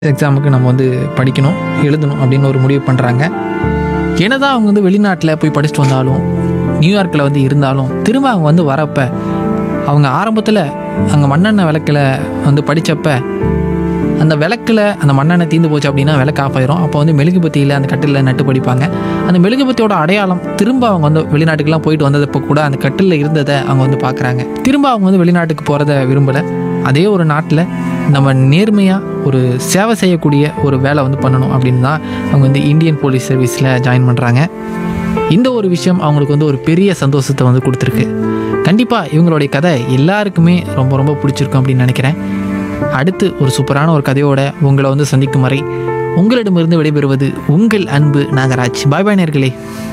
எக்ஸாமுக்கு நம்ம வந்து படிக்கணும் எழுதணும் அப்படின்னு ஒரு முடிவு பண்ணுறாங்க என்னதான் அவங்க வந்து வெளிநாட்டில் போய் படிச்சுட்டு வந்தாலும் நியூயார்க்கில் வந்து இருந்தாலும் திரும்ப அவங்க வந்து வரப்ப அவங்க ஆரம்பத்தில் அங்கே மண்ணெண்ணெய் விளக்கில் வந்து படித்தப்ப அந்த விளக்கில் அந்த மண்ணெண்ணெய் தீர்ந்து போச்சு அப்படின்னா விளக்கு ஆஃப் ஆயிரும் அப்போ வந்து மெழுகுபத்தியில் அந்த கட்டிலில் நட்டு படிப்பாங்க அந்த மெழுகுபத்தியோட அடையாளம் திரும்ப அவங்க வந்து வெளிநாட்டுக்கெல்லாம் போயிட்டு வந்ததப்போ கூட அந்த கட்டிலில் இருந்ததை அவங்க வந்து பார்க்குறாங்க திரும்ப அவங்க வந்து வெளிநாட்டுக்கு போகிறத விரும்பலை அதே ஒரு நாட்டில் நம்ம நேர்மையாக ஒரு சேவை செய்யக்கூடிய ஒரு வேலை வந்து பண்ணணும் அப்படின்னு தான் அவங்க வந்து இந்தியன் போலீஸ் சர்வீஸில் ஜாயின் பண்ணுறாங்க இந்த ஒரு விஷயம் அவங்களுக்கு வந்து ஒரு பெரிய சந்தோஷத்தை வந்து கொடுத்துருக்கு கண்டிப்பாக இவங்களுடைய கதை எல்லாருக்குமே ரொம்ப ரொம்ப பிடிச்சிருக்கும் அப்படின்னு நினைக்கிறேன் அடுத்து ஒரு சூப்பரான ஒரு கதையோட உங்களை வந்து சந்திக்கும் வரை உங்களிடமிருந்து விடைபெறுவது உங்கள் அன்பு நாகராஜ் பாய் பாய் நேர்களே